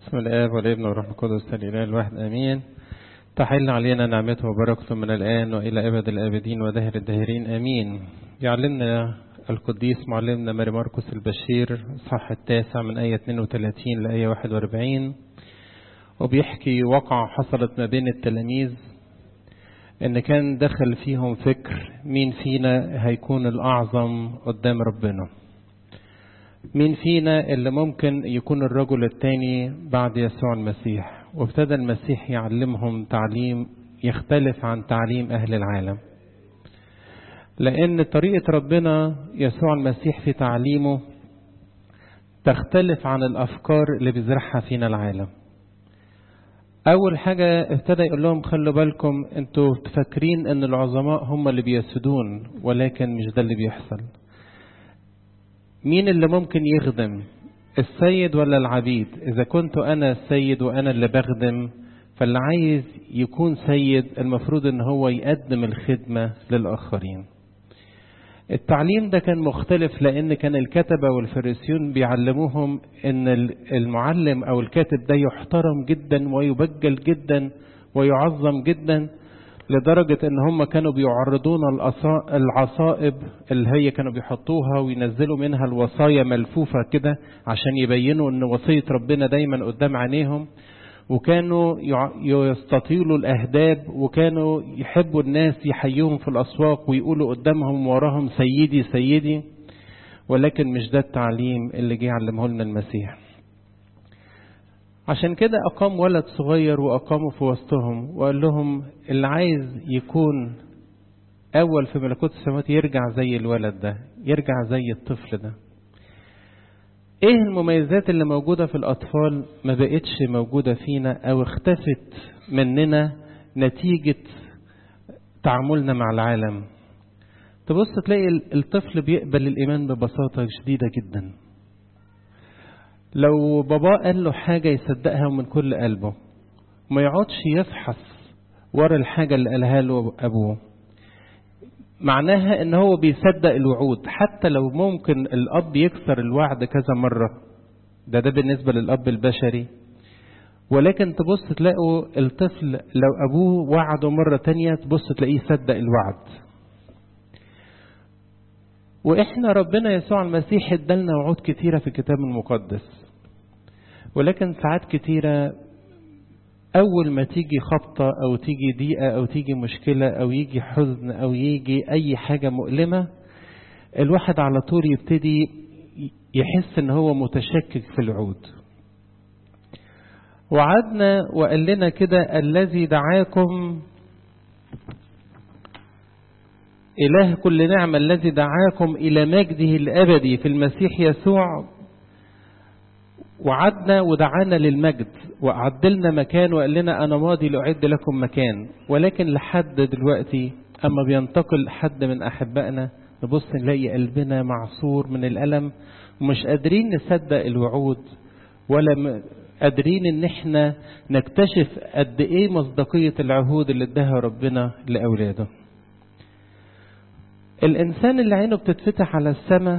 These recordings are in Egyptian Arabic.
بسم الآب والابن والروح القدس الإله الواحد آمين تحل علينا نعمته وبركته من الآن وإلى أبد الآبدين ودهر الداهرين آمين يعلمنا القديس معلمنا ماري مرقس البشير صح التاسع من آية 32 لآية 41 وبيحكي وقعة حصلت ما بين التلاميذ إن كان دخل فيهم فكر مين فينا هيكون الأعظم قدام ربنا مين فينا اللي ممكن يكون الرجل الثاني بعد يسوع المسيح وابتدى المسيح يعلمهم تعليم يختلف عن تعليم أهل العالم لأن طريقة ربنا يسوع المسيح في تعليمه تختلف عن الأفكار اللي بيزرعها فينا العالم أول حاجة ابتدى يقول لهم خلوا بالكم انتوا فاكرين ان العظماء هم اللي بيسدون ولكن مش ده اللي بيحصل مين اللي ممكن يخدم السيد ولا العبيد إذا كنت أنا السيد وأنا اللي بخدم فاللي عايز يكون سيد المفروض ان هو يقدم الخدمة للآخرين التعليم ده كان مختلف لأن كان الكتبة والفريسيون بيعلموهم ان المعلم أو الكاتب ده يحترم جدا ويبجل جدا ويعظم جدا لدرجة ان هم كانوا بيعرضون العصائب اللي هي كانوا بيحطوها وينزلوا منها الوصايا ملفوفة كده عشان يبينوا ان وصية ربنا دايما قدام عينيهم وكانوا يستطيلوا الأهداب وكانوا يحبوا الناس يحيوهم في الأسواق ويقولوا قدامهم وراهم سيدي سيدي ولكن مش ده التعليم اللي جه علمه لنا المسيح عشان كده أقام ولد صغير وأقامه في وسطهم وقال لهم اللي عايز يكون أول في ملكوت السماوات يرجع زي الولد ده يرجع زي الطفل ده ايه المميزات اللي موجودة في الأطفال ما بقتش موجودة فينا أو اختفت مننا نتيجة تعاملنا مع العالم تبص تلاقي الطفل بيقبل الإيمان ببساطة شديدة جدا لو باباه قال له حاجة يصدقها من كل قلبه ما يقعدش يفحص ورا الحاجة اللي قالها له أبوه معناها ان هو بيصدق الوعود حتى لو ممكن الاب يكسر الوعد كذا مرة ده ده بالنسبة للاب البشري ولكن تبص تلاقوا الطفل لو ابوه وعده مرة تانية تبص تلاقيه صدق الوعد واحنا ربنا يسوع المسيح ادالنا وعود كتيرة في الكتاب المقدس ولكن ساعات كتيرة أول ما تيجي خبطة أو تيجي ضيقة أو تيجي مشكلة أو يجي حزن أو يجي أي حاجة مؤلمة الواحد على طول يبتدي يحس إن هو متشكك في العود وعدنا وقال لنا كده الذي دعاكم إله كل نعمة الذي دعاكم إلى مجده الأبدي في المسيح يسوع وعدنا ودعانا للمجد وعدلنا مكان وقال لنا أنا ماضي لأعد لكم مكان ولكن لحد دلوقتي أما بينتقل حد من أحبائنا نبص نلاقي قلبنا معصور من الألم ومش قادرين نصدق الوعود ولا قادرين ان احنا نكتشف قد ايه مصداقية العهود اللي اداها ربنا لأولاده الإنسان اللي عينه بتتفتح على السماء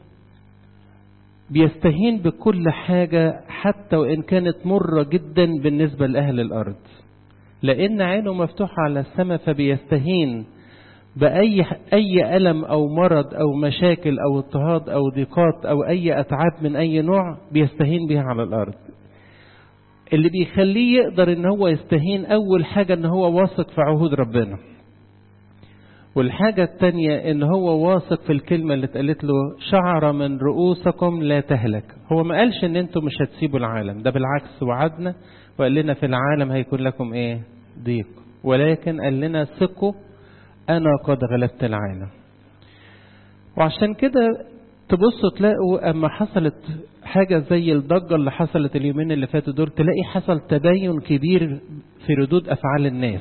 بيستهين بكل حاجة حتى وإن كانت مرة جدا بالنسبة لأهل الأرض لأن عينه مفتوحة على السماء فبيستهين بأي أي ألم أو مرض أو مشاكل أو اضطهاد أو ضيقات أو أي أتعاب من أي نوع بيستهين بها على الأرض اللي بيخليه يقدر ان هو يستهين أول حاجة ان هو واثق في عهود ربنا والحاجة التانية ان هو واثق في الكلمة اللي اتقالت له شعر من رؤوسكم لا تهلك هو ما قالش ان انتم مش هتسيبوا العالم ده بالعكس وعدنا وقال لنا في العالم هيكون لكم ايه ضيق ولكن قال لنا ثقوا انا قد غلبت العالم وعشان كده تبصوا تلاقوا اما حصلت حاجة زي الضجة اللي حصلت اليومين اللي فاتوا دول تلاقي حصل تباين كبير في ردود افعال الناس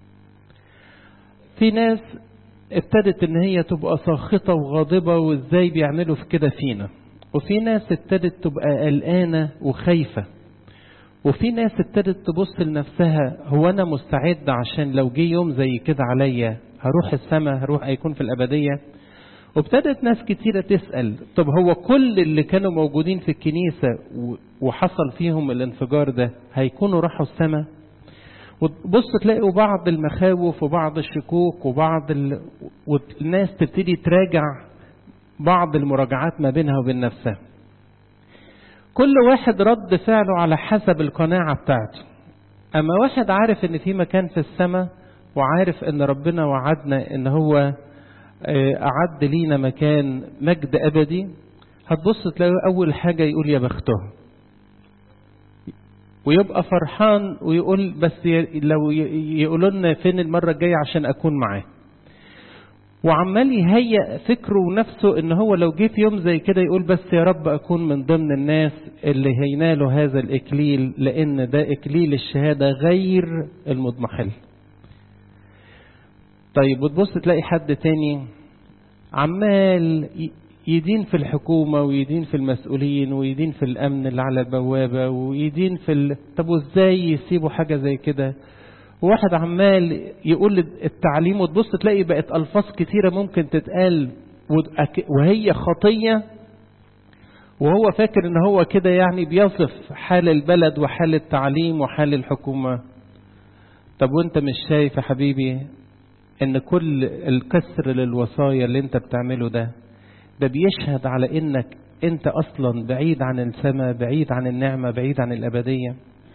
في ناس ابتدت ان هي تبقى ساخطة وغاضبة وازاي بيعملوا في كده فينا وفي ناس ابتدت تبقى قلقانة وخايفة وفي ناس ابتدت تبص لنفسها هو انا مستعد عشان لو جه يوم زي كده عليا هروح السماء هروح هيكون في الابدية وابتدت ناس كتيرة تسأل طب هو كل اللي كانوا موجودين في الكنيسة وحصل فيهم الانفجار ده هيكونوا راحوا السماء وتبص تلاقوا بعض المخاوف وبعض الشكوك وبعض ال... والناس تبتدي تراجع بعض المراجعات ما بينها وبين نفسها كل واحد رد فعله على حسب القناعة بتاعته أما واحد عارف إن في مكان في السماء وعارف إن ربنا وعدنا إن هو أعد لينا مكان مجد أبدي هتبص تلاقي أول حاجة يقول يا بختهم ويبقى فرحان ويقول بس لو يقولوا لنا فين المرة الجاية عشان أكون معاه وعمال يهيئ فكره ونفسه ان هو لو جه في يوم زي كده يقول بس يا رب اكون من ضمن الناس اللي هينالوا هذا الاكليل لان ده اكليل الشهاده غير المضمحل. طيب وتبص تلاقي حد تاني عمال يدين في الحكومة ويدين في المسؤولين ويدين في الأمن اللي على البوابة ويدين في ال... طب وازاي يسيبوا حاجة زي كده وواحد عمال يقول التعليم وتبص تلاقي بقت ألفاظ كتيرة ممكن تتقال وهي خطية وهو فاكر ان هو كده يعني بيصف حال البلد وحال التعليم وحال الحكومة طب وانت مش شايف يا حبيبي ان كل الكسر للوصايا اللي انت بتعمله ده ده بيشهد على انك انت اصلا بعيد عن السماء بعيد عن النعمة بعيد عن الابدية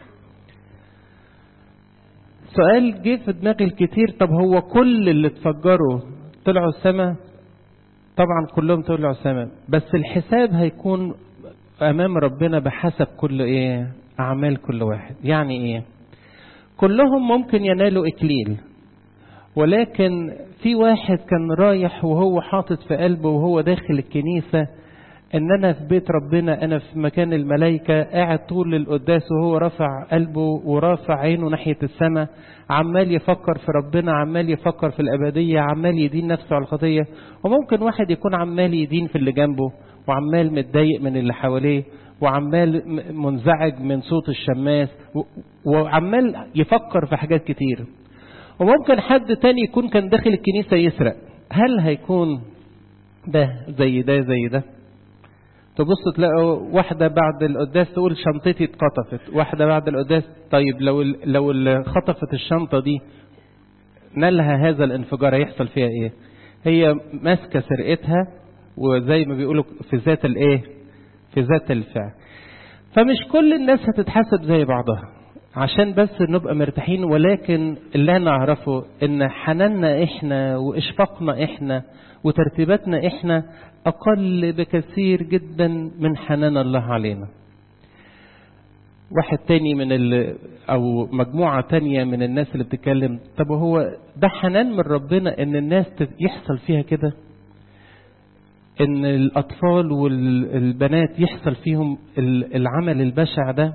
سؤال جه في دماغي الكتير طب هو كل اللي اتفجروا طلعوا السماء طبعا كلهم طلعوا السماء بس الحساب هيكون امام ربنا بحسب كل ايه اعمال كل واحد يعني ايه كلهم ممكن ينالوا اكليل ولكن في واحد كان رايح وهو حاطط في قلبه وهو داخل الكنيسة ان انا في بيت ربنا انا في مكان الملائكة قاعد طول القداس وهو رافع قلبه ورافع عينه ناحية السماء عمال يفكر في ربنا عمال يفكر في الابدية عمال يدين نفسه على الخطية وممكن واحد يكون عمال يدين في اللي جنبه وعمال متضايق من اللي حواليه وعمال منزعج من صوت الشماس وعمال يفكر في حاجات كتير وممكن حد تاني يكون كان داخل الكنيسة يسرق هل هيكون ده زي ده زي ده تبص تلاقوا واحدة بعد القداس تقول شنطتي اتقطفت واحدة بعد القداس طيب لو لو اللي خطفت الشنطة دي نالها هذا الانفجار هيحصل فيها ايه هي ماسكة سرقتها وزي ما بيقولوا في ذات الايه في ذات الفعل فمش كل الناس هتتحاسب زي بعضها عشان بس نبقى مرتاحين ولكن اللي انا اعرفه ان حناننا احنا واشفاقنا احنا وترتيباتنا احنا اقل بكثير جدا من حنان الله علينا واحد تاني من ال او مجموعة تانية من الناس اللي بتتكلم طب هو ده حنان من ربنا ان الناس يحصل فيها كده ان الاطفال والبنات يحصل فيهم العمل البشع ده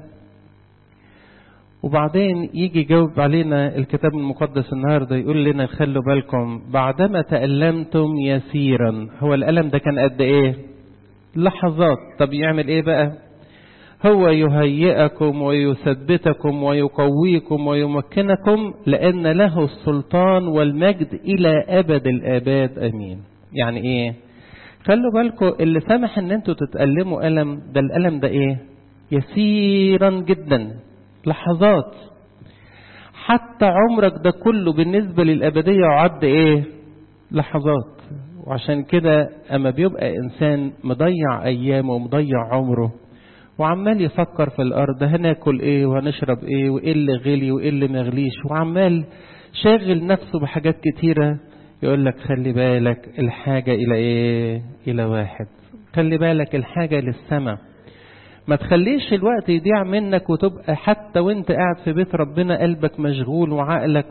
وبعدين يجي يجاوب علينا الكتاب المقدس النهارده يقول لنا خلوا بالكم بعدما تألمتم يسيرا هو الألم ده كان قد إيه؟ لحظات طب يعمل إيه بقى؟ هو يهيئكم ويثبتكم ويقويكم ويمكنكم لأن له السلطان والمجد إلى أبد الآباد أمين. يعني إيه؟ خلوا بالكم اللي سمح إن أنتوا تتألموا ألم ده الألم ده إيه؟ يسيرا جدا لحظات حتى عمرك ده كله بالنسبة للأبدية يعد إيه لحظات وعشان كده أما بيبقى إنسان مضيع أيامه ومضيع عمره وعمال يفكر في الأرض هناكل إيه وهنشرب إيه وإيه اللي غلي وإيه اللي مغليش وعمال شاغل نفسه بحاجات كتيرة يقول لك خلي بالك الحاجة إلى إيه إلى واحد خلي بالك الحاجة للسماء ما تخليش الوقت يضيع منك وتبقى حتى وانت قاعد في بيت ربنا قلبك مشغول وعقلك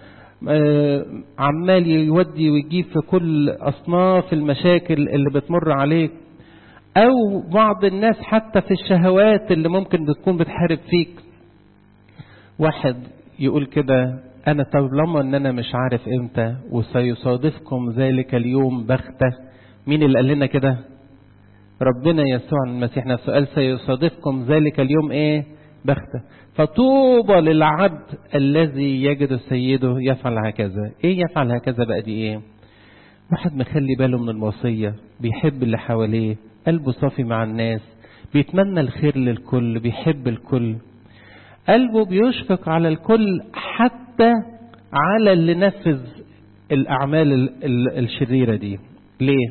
عمال يودي ويجيب في كل أصناف المشاكل اللي بتمر عليك أو بعض الناس حتى في الشهوات اللي ممكن بتكون بتحارب فيك واحد يقول كده أنا طالما إن أنا مش عارف إمتى وسيصادفكم ذلك اليوم بغتة مين اللي قال لنا كده؟ ربنا يسوع المسيح نفسه قال سيصادفكم ذلك اليوم ايه بختة فطوبى للعبد الذي يجد سيده يفعل هكذا ايه يفعل هكذا بقى دي ايه واحد مخلي باله من الوصية بيحب اللي حواليه قلبه صافي مع الناس بيتمنى الخير للكل بيحب الكل قلبه بيشفق على الكل حتى على اللي نفذ الأعمال الشريرة دي ليه؟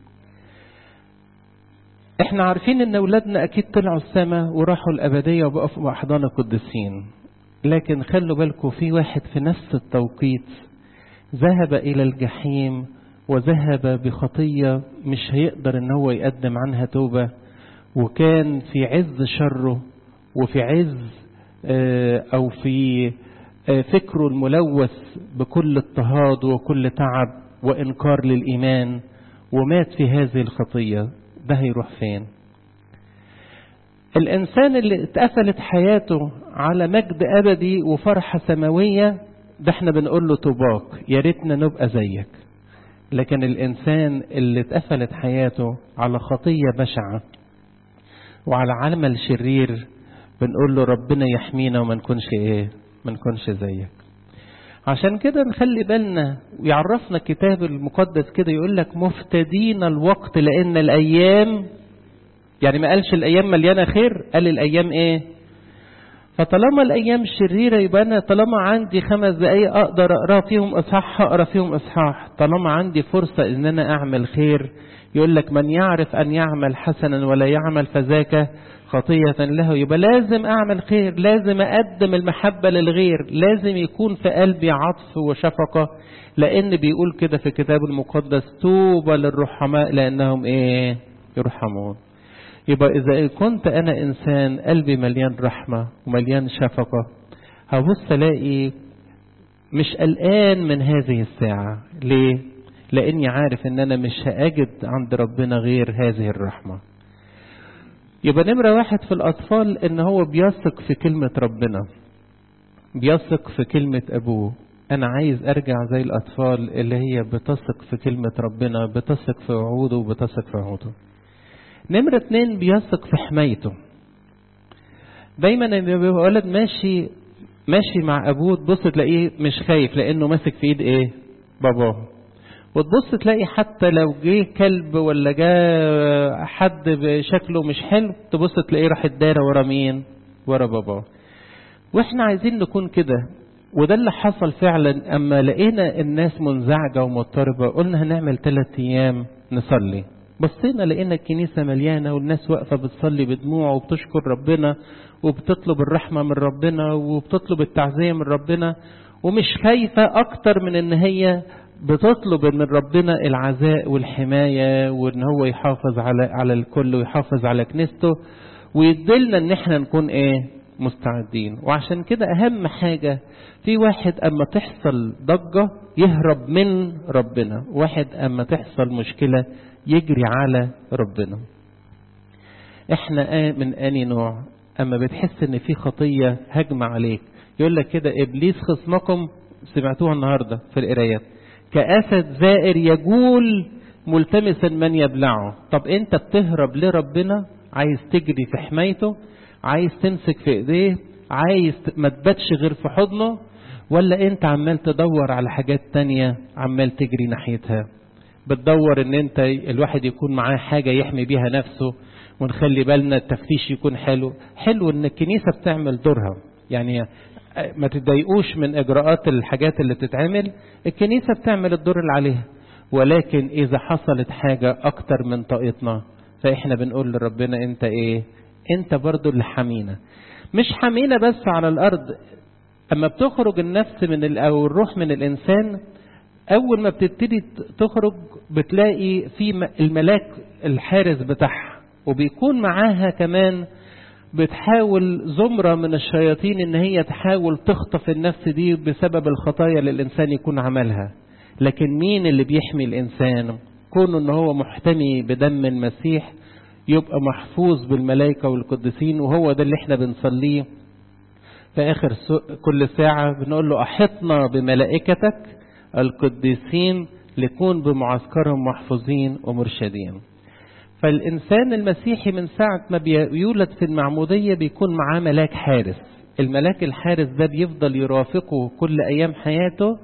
احنا عارفين ان اولادنا اكيد طلعوا السماء وراحوا الابديه وبقوا في احضان القديسين لكن خلوا بالكم في واحد في نفس التوقيت ذهب الى الجحيم وذهب بخطيه مش هيقدر ان هو يقدم عنها توبه وكان في عز شره وفي عز او في فكره الملوث بكل اضطهاد وكل تعب وانكار للايمان ومات في هذه الخطيه ده هيروح فين الإنسان اللي اتقفلت حياته على مجد أبدي وفرحة سماوية ده احنا بنقول له طوباك يا ريتنا نبقى زيك لكن الإنسان اللي اتقفلت حياته على خطية بشعة وعلى عمل شرير بنقول له ربنا يحمينا وما نكونش ايه ما نكونش زيك عشان كده نخلي بالنا ويعرفنا الكتاب المقدس كده يقول لك مفتدين الوقت لان الايام يعني ما قالش الايام مليانه خير قال الايام ايه فطالما الايام شريره يبقى انا طالما عندي خمس دقائق اقدر اقرا فيهم اصحاح اقرا فيهم اصحاح طالما عندي فرصه ان انا اعمل خير يقول لك من يعرف ان يعمل حسنا ولا يعمل فذاك خطية له يبقى لازم أعمل خير لازم أقدم المحبة للغير لازم يكون في قلبي عطف وشفقة لأن بيقول كده في الكتاب المقدس طوبى للرحماء لأنهم إيه يرحمون يبقى إذا كنت أنا إنسان قلبي مليان رحمة ومليان شفقة هبص ألاقي مش قلقان من هذه الساعة ليه؟ لأني عارف إن أنا مش هأجد عند ربنا غير هذه الرحمة يبقى نمرة واحد في الأطفال إن هو بيثق في كلمة ربنا بيثق في كلمة أبوه أنا عايز أرجع زي الأطفال اللي هي بتثق في كلمة ربنا بتثق في وعوده وبتثق في عهوده نمرة اتنين بيثق في حمايته دايما لما بيبقى ولد ماشي ماشي مع أبوه تبص تلاقيه مش خايف لأنه ماسك في إيد إيه باباه وتبص تلاقي حتى لو جه كلب ولا جه حد بشكله مش حلو تبص تلاقيه راح الدايره ورا مين ورا باباه واحنا عايزين نكون كده وده اللي حصل فعلا اما لقينا الناس منزعجه ومضطربه قلنا هنعمل ثلاث ايام نصلي بصينا لقينا الكنيسه مليانه والناس واقفه بتصلي بدموع وبتشكر ربنا وبتطلب الرحمه من ربنا وبتطلب التعزيه من ربنا ومش خايفه اكتر من ان هي بتطلب من ربنا العزاء والحماية وان هو يحافظ على على الكل ويحافظ على كنيسته ويدلنا ان احنا نكون ايه مستعدين وعشان كده اهم حاجة في واحد اما تحصل ضجة يهرب من ربنا واحد اما تحصل مشكلة يجري على ربنا احنا من اني نوع اما بتحس ان في خطية هجمة عليك يقول لك كده ابليس خصمكم سمعتوها النهاردة في القرايات كأسد زائر يجول ملتمسا من يبلعه طب انت بتهرب لربنا عايز تجري في حمايته عايز تمسك في ايديه عايز ما تباتش غير في حضنه ولا انت عمال تدور على حاجات تانية عمال تجري ناحيتها بتدور ان انت الواحد يكون معاه حاجة يحمي بيها نفسه ونخلي بالنا التفتيش يكون حلو حلو ان الكنيسة بتعمل دورها يعني ما تتضايقوش من اجراءات الحاجات اللي بتتعمل الكنيسة بتعمل الدور اللي عليها ولكن اذا حصلت حاجة اكتر من طاقتنا فاحنا بنقول لربنا انت ايه انت برضو اللي حمينا مش حمينا بس على الارض اما بتخرج النفس من او الروح من الانسان اول ما بتبتدي تخرج بتلاقي في الملاك الحارس بتاعها وبيكون معاها كمان بتحاول زمرة من الشياطين ان هي تحاول تخطف النفس دي بسبب الخطايا اللي الانسان يكون عملها لكن مين اللي بيحمي الانسان كونه ان هو محتمي بدم المسيح يبقى محفوظ بالملائكة والقديسين وهو ده اللي احنا بنصليه في اخر كل ساعة بنقول له احطنا بملائكتك القديسين لكون بمعسكرهم محفوظين ومرشدين فالإنسان المسيحي من ساعة ما بيولد في المعمودية بيكون معاه ملاك حارس الملاك الحارس ده بيفضل يرافقه كل أيام حياته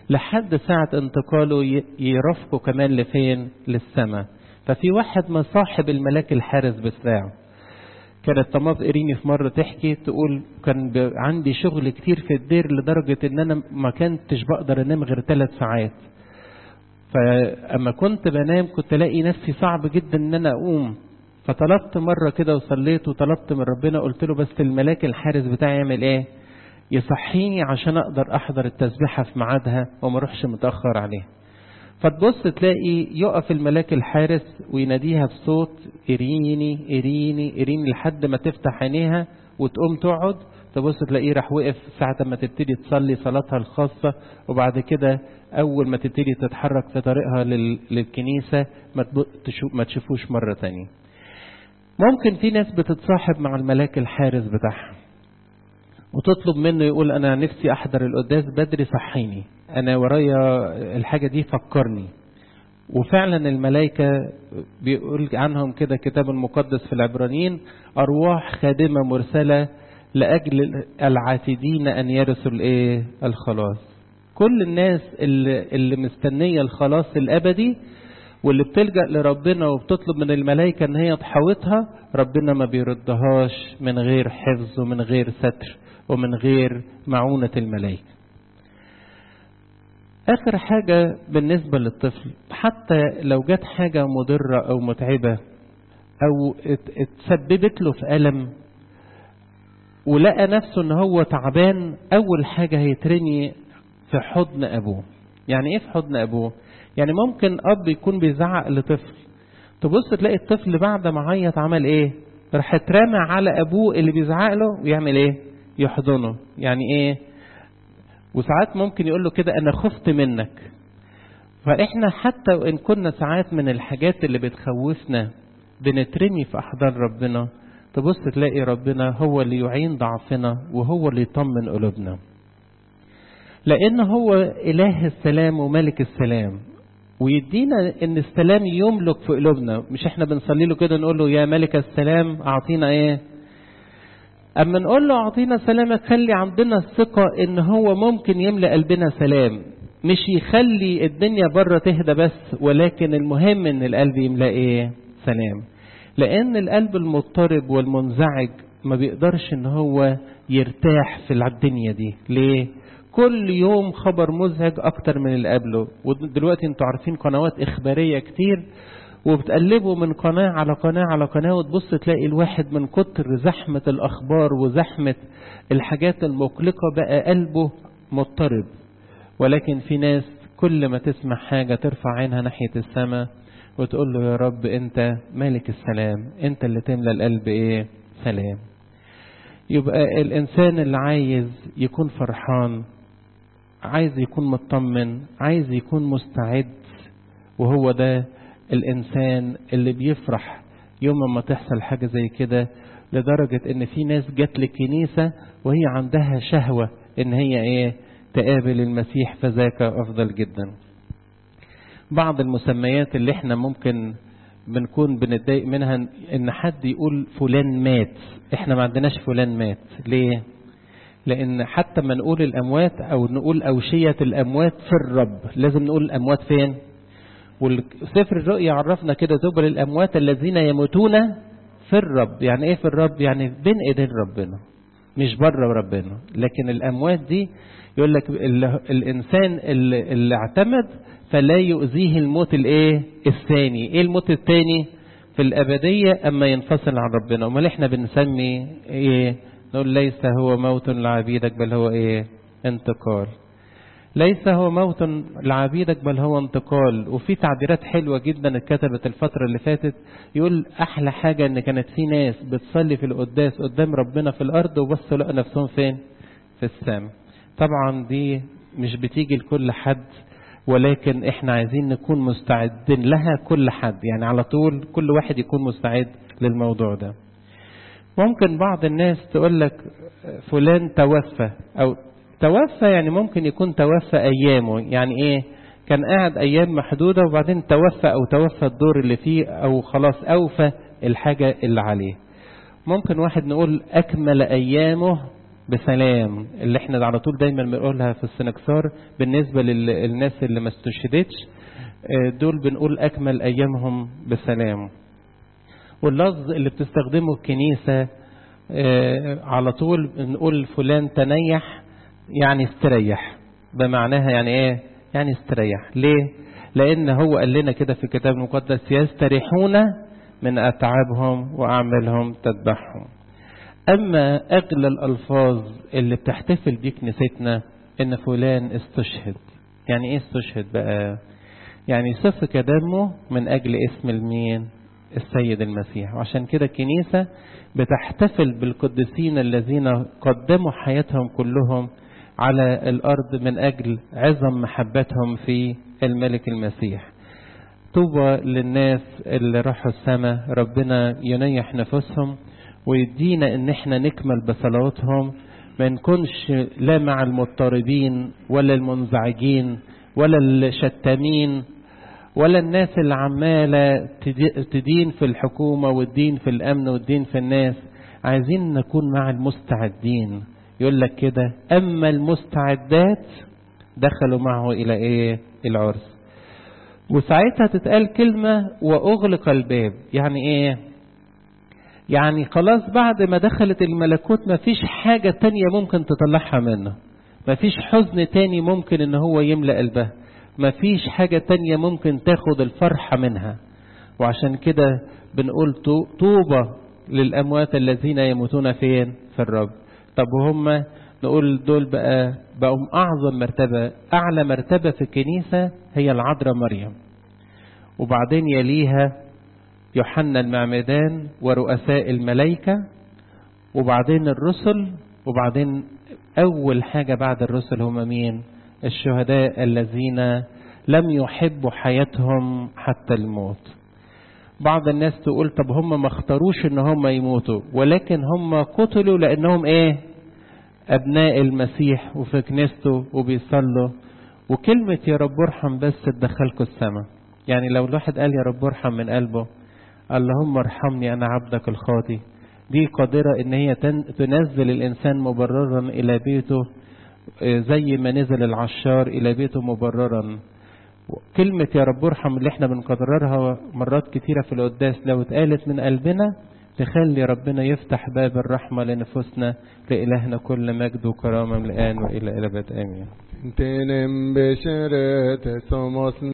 لحد ساعة انتقاله يرافقه كمان لفين للسماء ففي واحد مصاحب الملاك الحارس بتاعه كانت طماط إريني في مرة تحكي تقول كان عندي شغل كتير في الدير لدرجة ان انا ما كنتش بقدر انام غير ثلاث ساعات فاما كنت بنام كنت الاقي نفسي صعب جدا ان انا اقوم فطلبت مرة كده وصليت وطلبت من ربنا قلت له بس الملاك الحارس بتاعي يعمل ايه يصحيني عشان اقدر احضر التسبيحة في ميعادها وما اروحش متأخر عليها فتبص تلاقي يقف الملاك الحارس ويناديها بصوت اريني اريني اريني لحد ما تفتح عينيها وتقوم تقعد تبص تلاقيه راح وقف ساعة ما تبتدي تصلي صلاتها الخاصة وبعد كده أول ما تبتدي تتحرك في طريقها للكنيسة ما تشوفوش مرة تانية ممكن في ناس بتتصاحب مع الملاك الحارس بتاعها وتطلب منه يقول أنا نفسي أحضر القداس بدري صحيني أنا ورايا الحاجة دي فكرني وفعلا الملائكة بيقول عنهم كده كتاب المقدس في العبرانيين أرواح خادمة مرسلة لأجل العاتدين أن يرثوا الإيه الخلاص كل الناس اللي, اللي مستنية الخلاص الأبدي واللي بتلجأ لربنا وبتطلب من الملائكة ان هي تحاوطها ربنا ما بيردهاش من غير حفظ ومن غير ستر ومن غير معونة الملائكة آخر حاجة بالنسبة للطفل حتى لو جت حاجة مضرة أو متعبة أو اتسببت له في ألم ولقى نفسه ان هو تعبان أول حاجة هيترمي في حضن أبوه يعني إيه في حضن أبوه يعني ممكن أب يكون بيزعق لطفل تبص تلاقي الطفل بعد ما عيط عمل إيه راح اترمى على أبوه اللي بيزعق له ويعمل إيه يحضنه يعني إيه وساعات ممكن يقول له كده أنا خفت منك فإحنا حتى وإن كنا ساعات من الحاجات اللي بتخوفنا بنترمي في أحضان ربنا تبص تلاقي ربنا هو اللي يعين ضعفنا وهو اللي يطمن قلوبنا لأن هو إله السلام وملك السلام ويدينا ان السلام يملك في قلوبنا مش احنا بنصلي له كده نقول له يا ملك السلام اعطينا ايه اما نقول له اعطينا سلامك خلي عندنا الثقة ان هو ممكن يملأ قلبنا سلام مش يخلي الدنيا بره تهدى بس ولكن المهم ان القلب يملأ ايه سلام لان القلب المضطرب والمنزعج ما بيقدرش ان هو يرتاح في الدنيا دي ليه كل يوم خبر مزعج اكتر من اللي قبله ودلوقتي انتوا عارفين قنوات اخباريه كتير وبتقلبوا من قناة على قناة على قناة وتبص تلاقي الواحد من كتر زحمة الأخبار وزحمة الحاجات المقلقة بقى قلبه مضطرب ولكن في ناس كل ما تسمع حاجة ترفع عينها ناحية السماء وتقول له يا رب أنت مالك السلام أنت اللي تملى القلب إيه سلام يبقى الإنسان اللي عايز يكون فرحان عايز يكون مطمن عايز يكون مستعد وهو ده الإنسان اللي بيفرح يوم ما تحصل حاجة زي كده لدرجة إن في ناس جت للكنيسة وهي عندها شهوة إن هي إيه تقابل المسيح فذاك أفضل جدا بعض المسميات اللي احنا ممكن بنكون بنتضايق منها ان حد يقول فلان مات احنا ما عندناش فلان مات ليه لان حتى ما نقول الاموات او نقول اوشية الاموات في الرب لازم نقول الاموات فين والسفر الرؤيا عرفنا كده تبر الاموات الذين يموتون في الرب يعني ايه في الرب يعني بين ايدين ربنا مش بره ربنا لكن الاموات دي يقول لك الانسان اللي, اللي اعتمد فلا يؤذيه الموت الايه الثاني ايه الموت الثاني في الابديه اما ينفصل عن ربنا امال احنا بنسمي ايه نقول ليس هو موت لعبيدك بل هو ايه انتقال ليس هو موت لعبيدك بل هو انتقال وفي تعبيرات حلوه جدا اتكتبت الفتره اللي فاتت يقول احلى حاجه ان كانت في ناس بتصلي في القداس قدام ربنا في الارض وبصوا لقوا نفسهم فين في السماء طبعا دي مش بتيجي لكل حد ولكن احنا عايزين نكون مستعدين لها كل حد يعني على طول كل واحد يكون مستعد للموضوع ده ممكن بعض الناس تقول لك فلان توفى او توفى يعني ممكن يكون توفى ايامه يعني ايه كان قاعد ايام محدودة وبعدين توفى او توفى الدور اللي فيه او خلاص اوفى الحاجة اللي عليه ممكن واحد نقول اكمل ايامه بسلام اللي احنا على طول دايما بنقولها في السنكسار بالنسبة للناس اللي ما استشهدتش دول بنقول أكمل أيامهم بسلام واللفظ اللي بتستخدمه الكنيسة على طول بنقول فلان تنيح يعني استريح بمعناها يعني ايه يعني استريح ليه لان هو قال لنا كده في الكتاب المقدس يستريحون من اتعابهم واعمالهم تذبحهم اما اغلى الالفاظ اللي بتحتفل بيه كنيستنا ان فلان استشهد يعني ايه استشهد بقى يعني سفك دمه من اجل اسم المين السيد المسيح وعشان كده الكنيسة بتحتفل بالقديسين الذين قدموا حياتهم كلهم على الأرض من أجل عظم محبتهم في الملك المسيح طوبى للناس اللي راحوا السماء ربنا ينيح نفوسهم ويدينا ان احنا نكمل بصلواتهم ما نكونش لا مع المضطربين ولا المنزعجين ولا الشتامين ولا الناس اللي عمالة تدين في الحكومة والدين في الأمن والدين في الناس عايزين نكون مع المستعدين يقول لك كده أما المستعدات دخلوا معه إلى إيه العرس وساعتها تتقال كلمة وأغلق الباب يعني إيه يعني خلاص بعد ما دخلت الملكوت ما فيش حاجة تانية ممكن تطلعها منه ما فيش حزن تاني ممكن ان هو يملأ قلبها ما فيش حاجة تانية ممكن تاخد الفرحة منها وعشان كده بنقول طوبى للأموات الذين يموتون فين في الرب طب وهم نقول دول بقى بقوا أعظم مرتبة أعلى مرتبة في الكنيسة هي العذراء مريم وبعدين يليها يوحنا المعمدان ورؤساء الملائكة وبعدين الرسل وبعدين أول حاجة بعد الرسل هم مين الشهداء الذين لم يحبوا حياتهم حتى الموت بعض الناس تقول طب هم ما اختاروش ان هم يموتوا ولكن هم قتلوا لانهم ايه ابناء المسيح وفي كنيسته وبيصلوا وكلمة يا رب ارحم بس تدخلكوا السماء يعني لو الواحد قال يا رب ارحم من قلبه اللهم ارحمني انا عبدك الخاطي دي قادرة ان هي تنزل الانسان مبررا الى بيته زي ما نزل العشار الى بيته مبررا كلمة يا رب ارحم اللي احنا بنكررها مرات كتيرة في القداس لو اتقالت من قلبنا تخلي ربنا يفتح باب الرحمة لنفوسنا لإلهنا كل مجد وكرامة من الآن وإلى أبد آمين Tienen besheret somos